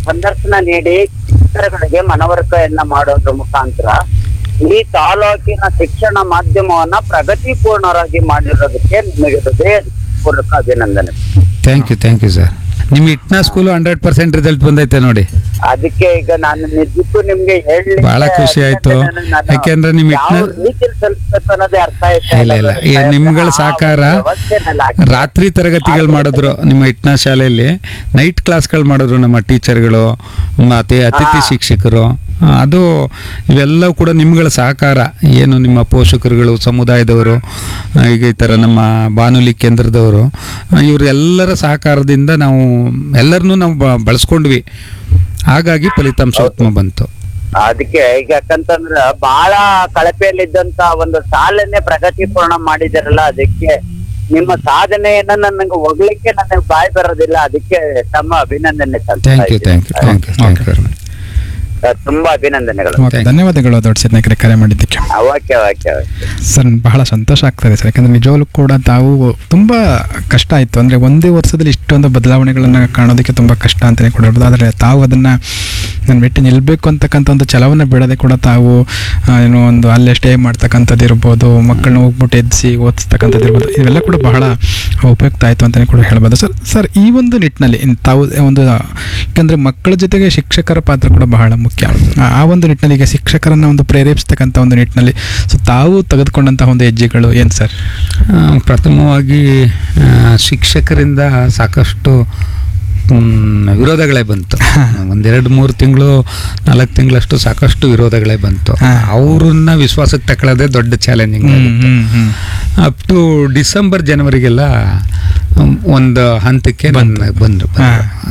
ಸಂದರ್ಶನ ನೀಡಿ ಶಿಕ್ಷಕರಿಗೆ ಮನವರಿಕೆಯನ್ನ ಮಾಡೋದ್ರ ಮುಖಾಂತರ ಈ ತಾಲೂಕಿನ ಶಿಕ್ಷಣ ಮಾಧ್ಯಮವನ್ನ ಪ್ರಗತಿಪೂರ್ಣರಾಗಿ ಮಾಡಿರೋದಕ್ಕೆ ನಿಮಗೆ ಹೃದಯಪೂರ್ವಕ ಅಭಿನಂದನೆ thank you thank you sir ನಿಮ್ಮ ಇಟ್ನಾ ಸ್ಕೂಲು ಹಂಡ್ರೆಡ್ ಪರ್ಸೆಂಟ್ ರಿಸಲ್ಟ್ ಬಂದೈತೆ ನೋಡಿ ಅದಕ್ಕೆ ಈಗ ನಾನು ನಿಜಕ್ಕೂ ನಿಮ್ಗೆ ಹೇಳಿ ಬಹಳ ಖುಷಿ ಆಯ್ತು. ಯಾಕೆಂದ್ರೆ ನಿಮ್ ಯಾವ ಇಟ್ನ- ರೀತಿಯಲ್ಲಿ ತಲುಪ್ಬೇಕು ಅನ್ನೋದೇ ಅರ್ಥ ಆಯ್ತಾ ಇಲ್ಲ, ಇಲ್ಲ. ಈ ನಿಮ್ಗಳ ಸಹಕಾರ ರಾತ್ರಿ ತರಗತಿಗಳು ಮಾಡಿದ್ರು ನಿಮ್ಮ ಇಟ್ನಾ ಶಾಲೆಯಲ್ಲಿ ನೈಟ್ ಕ್ಲಾಸ್ಗಳು ಮಾಡಿದ್ರು ನಮ್ಮ ಟೀಚರ್ಗಳು ಮತ್ತೆ ಅತಿಥಿ ಹಾ. ಶಿಕ್ಷಕರು ಆ, ಅದು ಇವೆಲ್ಲವೂ ಕೂಡ ನಿಮ್ಗಳ ಸಹಕಾರ ಏನು ನಿಮ್ಮ ಪೋಷಕರುಗಳು ಸಮುದಾಯದವರು ಆ, ಈಗ ಈ ಥರ ನಮ್ಮ ಬಾನುಲಿ ಕೇಂದ್ರದವರು ಆ, ಇವರೆಲ್ಲರ ಸಹಕಾರದಿಂದ ನಾವು ಎಲ್ಲರನ್ನೂ ನಾವು ಬ- ಬಳಸ್ಕೊಂಡ್ವಿ ಹಾಗಾಗಿ ಫಲಿತಾಂಶ ಉತ್ತಮ ಬಂತು ಅದಕ್ಕೆ ಈಗ ಯಾಕಂತಂದ್ರ ಬಹಳ ಕಳಪೆಯಲ್ಲಿದ್ದಂತ ಒಂದು ಸಾಲನ್ನೇ ಪ್ರಗತಿಪೂರ್ಣ ಮಾಡಿದಿರಲ್ಲ ಅದಕ್ಕೆ ನಿಮ್ಮ ಸಾಧನೆಯನ್ನ ನನಗೆ ಹೊಗ್ಲಿಕ್ಕೆ ನನಗೆ ಬಾಯಿ ಬರೋದಿಲ್ಲ ಅದಕ್ಕೆ ತಮ್ಮ ಅಭಿನಂದನೆ ಸಲ್ಲಿಸ್ತಾ thank you thank you thank you thank you very much sir, ತುಂಬಾ ಅಭಿನಂದನೆಗಳು ಓಕೆ ಧನ್ಯವಾದಗಳು ದೊಡ್ಡ ಸಿದ್ನಾಯ್ಕರೆ ಕರೆ ಮಾಡಿದ್ದಕ್ಕೆ ಓಕೆ ಓಕೆ ಓಕೆ ಸರ್ ಬಹಳ ಸಂತೋಷ ಆಗ್ತದೆ ಸರ್ ಯಾಕಂದ್ರೆ ನಿಜವಾಗ್ಲೂ ಕೂಡ ತಾವು ತುಂಬ ಕಷ್ಟ ಆಯಿತು ಅಂದರೆ ಒಂದೇ ವರ್ಷದಲ್ಲಿ ಇಷ್ಟೊಂದು ಬದಲಾವಣೆಗಳನ್ನು ಕಾಣೋದಕ್ಕೆ ತುಂಬ ಕಷ್ಟ ಅಂತಲೇ ಕೂಡ ಹೇಳ್ಬೋದು ಆದರೆ ತಾವು ಅದನ್ನು ನಾನು ಬಿಟ್ಟು ನಿಲ್ಲಬೇಕು ಅಂತಕ್ಕಂಥ ಒಂದು ಛಲವನ್ನು ಬಿಡದೆ ಕೂಡ ತಾವು ಆ, ಏನೋ ಒಂದು ಅಲ್ಲೇ ಸ್ಟೇ ಮಾಡ್ತಕ್ಕಂಥದ್ದು ಇರ್ಬೋದು ಮಕ್ಕಳನ್ನ ಹೋಗ್ಬಿಟ್ಟು ಎದ್ದಿಸಿ ಓದಿಸ್ತಕ್ಕಂಥದ್ದು ಇರ್ಬೋದು ಇವೆಲ್ಲ ಕೂಡ ಬಹಳ ಉಪಯುಕ್ತ ಆಯಿತು ಅಂತಲೇ ಕೂಡ ಹೇಳ್ಬೋದು ಸರ್ ಸರ್ ಈ ಒಂದು ನಿಟ್ಟಿನಲ್ಲಿ ಇನ್ ತಾವು ಒಂದು ಯಾಕಂದರೆ ಮಕ್ಕಳ ಜೊತೆಗೆ ಶಿಕ್ಷಕರ ಪಾತ್ರ ಕೂಡ ಬಹಳ ಮುಖ್ಯ ಆ- ಆ ಒಂದು ನಿಟ್ಟಿನಲ್ಲಿ ಈಗ ಶಿಕ್ಷಕರನ್ನ ಒಂದು ಪ್ರೇರೇಪಿಸ್ತಕ್ಕಂಥ ಒಂದು ನಿಟ್ಟಿನಲ್ಲಿ ಸೊ ತಾವು ತೆಗೆದುಕೊಂಡಂತಹ ಒಂದು ಹೆಜ್ಜೆಗಳು ಏನು ಸರ್ ಆ, ಪ್ರಥಮವಾಗಿ ಆ, ಶಿಕ್ಷಕರಿಂದ ಸಾಕಷ್ಟು ಮ್, ವಿರೋಧಗಳೇ ಬಂತು ಒಂದೆರಡು ಮೂರು ತಿಂಗಳು ನಾಲ್ಕು ತಿಂಗಳಷ್ಟು ಸಾಕಷ್ಟು ವಿರೋಧಗಳೇ ಬಂತು ಹಾ. ಅವ್ರನ್ನ ವಿಶ್ವಾಸಕ್ಕೆ ತಗೊಳ್ಳೋದೇ ದೊಡ್ಡ ಚಾಲೆಂಜಿಂಗ್ ಆಗಿತ್ತು ಅಪ್ ಟು ಡಿಸೆಂಬರ್ ಜನವರಿಗೆಲ್ಲ ಮ್, ಒಂದು ಹಂತಕ್ಕೆ ನನ್ನ ಬಂದರು ಹಾ.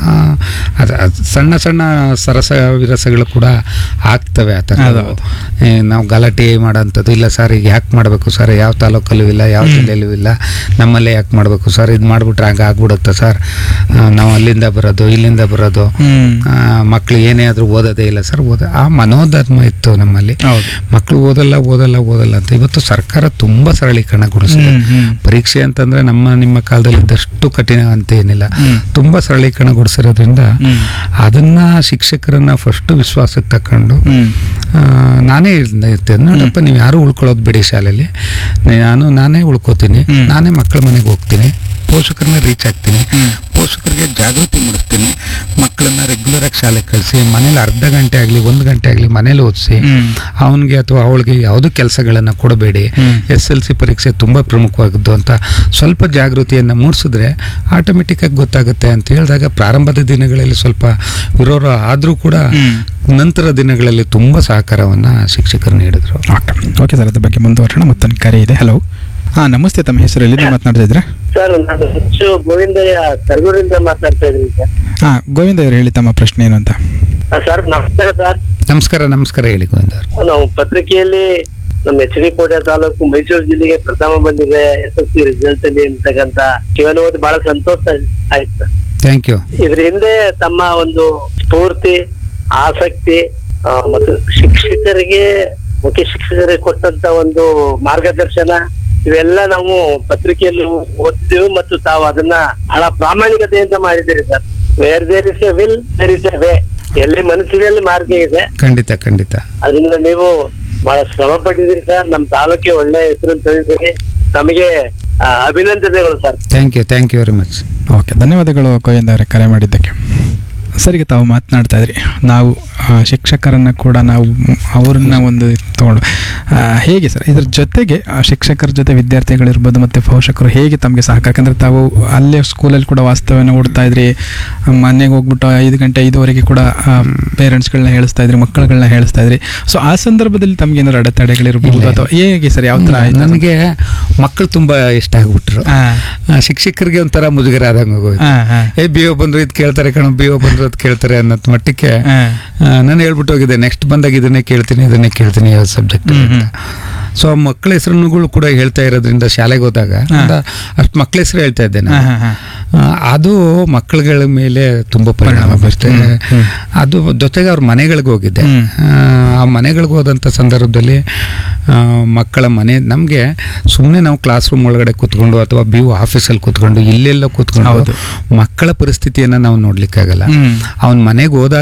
ಅದು ಅದು ಸಣ್ಣ ಸಣ್ಣ ಸರಸ ವಿರಸಗಳು ಕೂಡ ಆಗ್ತವೆ ಆ ಥರ ಹೌದೌದು. ಏ, ನಾವು ಗಲಾಟೆ ಮಾಡೋಂಥದ್ದು ಇಲ್ಲ ಸರ್ ಈಗ ಯಾಕೆ ಮಾಡಬೇಕು ಸರ್ ಯಾವ ತಾಲೂಕಲ್ಲೂ ಇಲ್ಲ ಯಾವ ಜಿಲ್ಲೆಯಲ್ಲೂ ಇಲ್ಲ ನಮ್ಮಲ್ಲೇ ಯಾಕೆ ಮಾಡಬೇಕು ಸರ್ ಇದು ಮಾಡಿಬಿಟ್ರೆ ಹಂಗೆ ಆಗ್ಬಿಡುತ್ತೆ ಸರ್ ಆ, ನಾವು ಅಲ್ಲಿಂದ ಬರೋದು ಇಲ್ಲಿಂದ ಬರೋದು ಆ, ಮಕ್ಳು ಏನೇ ಆದರೂ ಓದೋದೇ ಇಲ್ಲ ಸರ್ ಓದ ಆ ಮನೋಧರ್ಮ ಇತ್ತು ನಮ್ಮಲ್ಲಿ ಹೌದು ಮಕ್ಕಳು ಓದಲ್ಲ ಓದಲ್ಲ ಓದಲ್ಲ ಅಂತ ಇವತ್ತು ಸರ್ಕಾರ ತುಂಬ ಸರಳೀಕರಣಗೊಳಿಸಿದೆ ಹ್ಮ್, ಹ್ಮ್. ಪರೀಕ್ಷೆ ಅಂತಂದ್ರೆ ನಮ್ಮ ನಿಮ್ಮ ಕಾಲದಲ್ಲಿ ಇದ್ದಷ್ಟು ಕಠಿಣ ಅಂತ ಏನಿಲ್ಲ ಹ್ಮ್. ತುಂಬ ಸರಳೀಕರಣಗೊಳಿಸಿರೋದ್ರಿಂದ ಹ್ಮ್. ಅದನ್ನ ಶಿಕ್ಷಕರನ್ನ ಫಸ್ಟ್ ವಿಶ್ವಾಸಕ್ಕೆ ತಕೊಂಡು ಹ್ಮ್. ಆ, ನಾನೇ ಇರ್ತ- ಇರ್ತೇನೆ ನೋಡಪ್ಪ ನೀವು ಯಾರು ಉಳ್ಕೊಳ್ಳೋದು ಬಿಡಿ ಶಾಲೆಯಲ್ಲಿ ನಾನು ನಾನೇ ಉಳ್ಕೋತೀನಿ ಹ್ಮ್. ನಾನೇ ಮಕ್ಕಳ ಮನೆಗೆ ಹೋಗ್ತೀನಿ ಪೋಷಕರನ್ನ ರೀಚ್ ಆಗ್ತೀನಿ ಹ್ಮ್. ಪೋಷಕರಿಗೆ ಜಾಗೃತಿ ಮೂಡಿಸ್ತೀನಿ ಮಕ್ಕಳನ್ನ ರೆಗ್ಯುಲರ್ ಆಗಿ ಶಾಲೆಗೆ ಕಳಿಸಿ ಮನೇಲಿ ಅರ್ಧ ಗಂಟೆ ಆಗಲಿ ಒಂದು ಗಂಟೆ ಆಗಲಿ ಮನೇಲಿ ಓದಿಸಿ ಹ್ಮ್. ಅವನಿಗೆ ಅಥವಾ ಅವಳಿಗೆ ಯಾವುದೂ ಕೆಲಸಗಳನ್ನು ಕೊಡಬೇಡಿ ಹ್ಮ್. ಎಸ್ ಎಲ್ ಸಿ ಪರೀಕ್ಷೆ ತುಂಬ ಪ್ರಮುಖವಾದದ್ದು ಅಂತ ಸ್ವಲ್ಪ ಜಾಗೃತಿಯನ್ನು ಮೂಡಿಸಿದ್ರೆ ಆಟೋಮೆಟಿಕ್ಕಾಗಿ ಗೊತ್ತಾಗುತ್ತೆ ಅಂತ ಹೇಳಿದಾಗ ಪ್ರಾರಂಭದ ದಿನಗಳಲ್ಲಿ ಸ್ವಲ್ಪ ವಿರೋಧ ಆದರೂ ಕೂಡ ಹ್ಮ್. ನಂತರ ದಿನಗಳಲ್ಲಿ ತುಂಬ ಸಹಕಾರವನ್ನು ಶಿಕ್ಷಕರು ನೀಡಿದ್ರು ಓಕೆ ಓಕೆ ಸರ್ ಅದ್ರ ಬಗ್ಗೆ ಮುಂದುವರೋಣ ಮತ್ತೊಂದು ಕರೆ ಇದೆ ಹಲೋ ಹಾಂ ನಮಸ್ತೆ ತಮ್ಮ ಹೆಸರು ಎಲ್ಲಿಂದ ಮಾತನಾಡ್ತಾ ಇದ್ದೀರಾ ಸರ್ ನಾನು ಹೆಚ್ಚು ಗೋವಿಂದಯ್ಯ ಕರ್ಗೂರಿಂದ ಮಾತಾಡ್ತಾ ಇದ್ದೀನಿ ಸರ್ ಹಾಂ ಗೋವಿಂದ ಅವರು ಹೇಳಿ ತಮ್ಮ ಪ್ರಶ್ನೆ ಏನು ಅಂತ ಸರ್ ನಮಸ್ಕಾರ ಸರ್ ನಮಸ್ಕಾರ ನಮಸ್ಕಾರ ಹೇಳಿ ಗೋವಿಂದ ಅವ್ರು. ನಾವು ಪತ್ರಿಕೆಯಲ್ಲಿ ನಮ್ಮ ಎಚ್ ಡಿ ಕೋಟೆ ತಾಲೂಕು ಮೈಸೂರು ಜಿಲ್ಲೆಗೆ ಪ್ರಥಮ ಬಂದಿದೆ ಎಸ್ ಎಸ್ ಸಿ ರಿಸಲ್ಟ್ ಅಲ್ಲಿ ಅಂತಕ್ಕಂತ ಶಿವನ ಓದಿ ಬಹಳ ಸಂತೋಷ ಆಯ್ತು ಸರ್ ಥ್ಯಾಂಕ್ ಯು ಇದ್ರ ಹಿಂದೆ ತಮ್ಮ ಒಂದು ಸ್ಫೂರ್ತಿ ಆಸಕ್ತಿ ಆ, ಮತ್ತು ಶಿಕ್ಷಕರಿಗೆ ಮುಖ್ಯ ಶಿಕ್ಷಕರಿಗೆ ಕೊಟ್ಟಂತ ಒಂದು ಮಾರ್ಗದರ್ಶನ ಇವೆಲ್ಲ ನಾವು ಪತ್ರಿಕೆಯಲ್ಲಿ ಓದಿದೆವು ಮತ್ತು ತಾವು ಅದನ್ನ ಬಹಳ ಪ್ರಾಮಾಣಿಕತೆಯಿಂದ ಮಾಡಿದ್ದೀರಿ sir where there is a will there is a way ಎಲ್ಲಿ ಮನಸ್ಸಿನಲ್ಲಿ ಅಲ್ಲಿ ಮಾರ್ಗ ಇದೆ ಖಂಡಿತ ಖಂಡಿತ ಅದರಿಂದ ನೀವು ಬಹಳ ಶ್ರಮ ಪಟ್ಟಿದ್ದೀರಿ ಸರ್ ನಮ್ಮ ತಾಲೂಕಿಗೆ ಒಳ್ಳೆ ಹೆಸರು ತಂದಿದ್ದೀರಿ ನಮಗೆ ಆ, ಅಭಿನಂದನೆಗಳು sir thank you thank you very much okay ಧನ್ಯವಾದಗಳು ಗೋವಿಂದ ಅವರೇ ಕರೆ ಮಾಡಿದ್ದಕ್ಕೆ ಸರಿಗೆ ತಾವು ಮಾತನಾಡ್ತಾ ಇದ್ರಿ ನಾವು ಆ, ಶಿಕ್ಷಕರನ್ನ ಕೂಡ ನಾವು ಮ್, ಅವ್ರನ್ನ ಒಂದು ತಗೊಂಡು ಆ, ಹೇಗೆ ಸರ್ ಇದ್ರ ಜೊತೆಗೆ ಆ, ಶಿಕ್ಷಕರ ಜೊತೆ ವಿದ್ಯಾರ್ಥಿಗಳಿರ್ಬೋದು ಮತ್ತು ಪೋಷಕರು ಹೇಗೆ ತಮಗೆ ಸಹಕಾರ ಯಾಕಂದರೆ ತಾವು ಅಲ್ಲೇ ಸ್ಕೂಲಲ್ಲಿ ಕೂಡ ವಾಸ್ತವ್ಯನ ಓಡ್ತಾ ಇದ್ರಿ ಮನೆಗೆ ಹೋಗ್ಬಿಟ್ಟು ಐದು ಗಂಟೆ ಐದುವರೆಗೆ ಕೂಡ ಪೇರೆಂಟ್ಸ್ಗಳನ್ನ ಹೇಳಿಸ್ತಾ ಇದ್ರಿ ಮಕ್ಕಳುಗಳನ್ನ ಹೇಳಿಸ್ತಾ ಇದ್ರಿ ಸೊ ಆ ಸಂದರ್ಭದಲ್ಲಿ ತಮ್ಗೆ ಏನಾದ್ರು ಅಡೆತಡೆಗಳಿರ್ಬೋದು ಇಲ್ಲ. ಅಥವಾ ಹೇಗೆ ಸರ್ ಯಾವ ಥರ ಆಯ್ತು ನನಗೆ ಮಕ್ಕಳು ತುಂಬ ಇಷ್ಟ ಆಗ್ಬಿಟ್ರು ಹಾಂ ಆ, ಶಿಕ್ಷಕರಿಗೆ ಒಂಥರ ಮುಜುಗರ ಆದಂಗೆ ಹೋಗೋಯ್ತು ಹಾಂ ಹಾಂ ಏ ಬಿ ಒ ಬಂದ್ರು ಇದು ಕೇಳ್ತಾರೆ ಕಣ ಬಿ ಒ ಬಂದ್ರು ಅದು ಕೇಳ್ತಾರೆ ಅನ್ನೋದ್ ಮಟ್ಟಕ್ಕೆ ಹಾಂ ಆ, ನಾನು ಹೇಳ್ಬಿಟ್ಟು ಹೋಗಿದ್ದೆ ನೆಕ್ಸ್ಟ್ ಬಂದಾಗ ಇದನ್ನೇ ಕೇಳ್ತೀನಿ ಇದನ್ನೇ ಕೇಳ್ತೀನಿ ಯಾವ ಸಬ್ಜೆಕ್ಟ್ ಹ್ಮ್, ಹ್ಮ್. ಸೊ ಮಕ್ಕಳ ಹೆಸರುಗಳು ಕೂಡ ಹೇಳ್ತಾ ಇರೋದ್ರಿಂದ ಶಾಲೆಗೆ ಹೋದಾಗ ಹಾ. ಅಷ್ಟು ಮಕ್ಕಳ ಹೆಸರು ಹೇಳ್ತಾ ಇದ್ದೆ ನಾನು ಹಾಂ ಹಾಂ ಆ, ಅದು ಮಕ್ಕಳುಗಳ ಮೇಲೆ ತುಂಬ ಪರಿಣಾಮ ಪರಿಣಾಮ ಬೀರುತ್ತೆ ಹ್ಮ್, ಹ್ಮ್. ಅದು ಜೊತೆಗೆ ಅವ್ರ ಮನೆಗಳಿಗೆ ಹೋಗಿದ್ದೆ ಹ್ಮ್. ಆ, ಆ ಮನೆಗಳಿಗೆ ಹೋದಂಥ ಸಂದರ್ಭದಲ್ಲಿ ಆ, ಮಕ್ಕಳ ಮನೆ ನಮಗೆ ಸುಮ್ಮನೆ ನಾವು ಕ್ಲಾಸ್ ರೂಮ್ ಒಳಗಡೆ ಕೂತ್ಕೊಂಡು ಅಥವಾ ಬಿ ಯು ಆಫೀಸಲ್ಲಿ ಕೂತ್ಕೊಂಡು ಇಲ್ಲೆಲ್ಲ ಕೂತ್ಕೊಂಡು ಹೌದು. ಮಕ್ಕಳ ಪರಿಸ್ಥಿತಿಯನ್ನು ನಾವು ನೋಡ್ಲಿಕ್ಕಾಗಲ್ಲ ಹ್ಮ್. ಅವನ ಮನೆಗೆ ಹೋದಾಗ